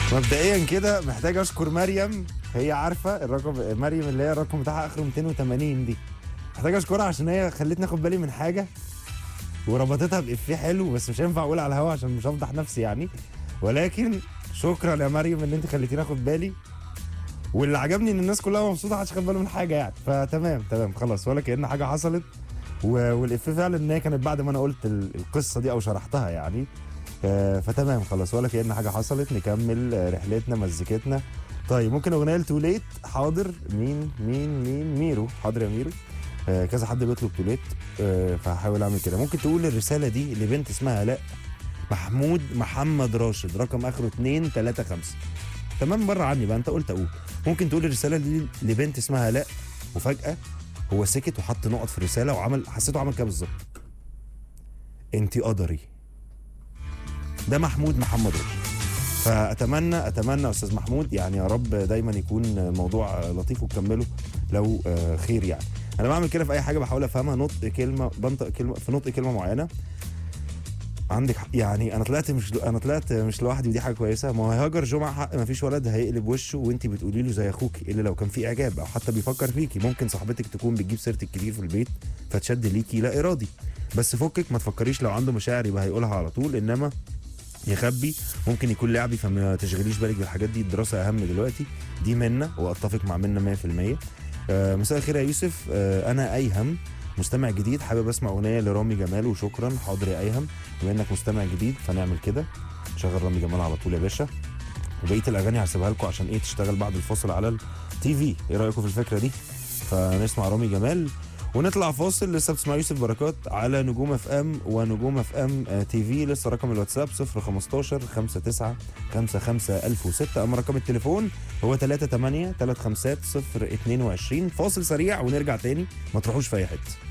مبدئيا كده محتاج اشكر مريم هي عارفه الرقم مريم اللي هي الرقم بتاعها اخره 280 دي محتاج اشكرها عشان هي خلتني اخد بالي من حاجه وربطتها بافيه حلو بس مش هينفع اقول على الهوا عشان مش هفضح نفسي يعني ولكن شكرا يا مريم ان انت خليتيني اخد بالي واللي عجبني ان الناس كلها مبسوطه محدش خد باله من حاجه يعني فتمام تمام خلاص ولا كان حاجه حصلت و- والافيه فعلا ان هي كانت بعد ما انا قلت ال- القصه دي او شرحتها يعني آه، فتمام خلاص ولا كأن حاجه حصلت نكمل آه، رحلتنا مزيكتنا طيب ممكن اغنيه لتوليت حاضر مين مين مين ميرو حاضر يا ميرو آه، كذا حد بيطلب توليت آه، فهحاول اعمل كده ممكن تقول الرساله دي لبنت اسمها لا محمود محمد راشد رقم اخره 2 3 5 تمام بره عني بقى انت قلت اقول ممكن تقول الرساله دي لبنت اسمها لا وفجاه هو سكت وحط نقط في الرساله وعمل حسيته عمل كده بالظبط انت قدري ده محمود محمد رشد فاتمنى اتمنى استاذ محمود يعني يا رب دايما يكون الموضوع لطيف وتكمله لو آه، خير يعني انا بعمل كده في اي حاجه بحاول افهمها نطق كلمه بنطق كلمه في نطق كلمه معينه عندك حق. يعني انا طلعت مش انا طلعت مش لوحدي ودي حاجه كويسه ما هو هاجر جمعه حق ما فيش ولد هيقلب وشه وانت بتقولي له زي اخوكي الا لو كان في اعجاب او حتى بيفكر فيكي ممكن صاحبتك تكون بتجيب سيرتك كتير في البيت فتشد ليكي لا ارادي بس فكك ما تفكريش لو عنده مشاعر يبقى هيقولها على طول انما يخبي ممكن يكون لعبي فما تشغليش بالك بالحاجات دي الدراسه اهم دلوقتي دي منا واتفق مع منا 100% آه مساء الخير يا يوسف آه انا ايهم مستمع جديد حابب اسمع اغنيه لرامي جمال وشكرا حاضر يا ايهم بما انك مستمع جديد فنعمل كده شغل رامي جمال على طول يا باشا وبقيه الاغاني هسيبها لكم عشان ايه تشتغل بعد الفاصل على التي في ايه رايكم في الفكره دي فنسمع رامي جمال ونطلع فاصل لسه بتسمع يوسف بركات على نجوم اف ام ونجوم اف ام آه، تي في لسه رقم الواتساب 015 59 55 1006 اما رقم التليفون هو 38 35 022 فاصل سريع ونرجع تاني ما تروحوش في اي حته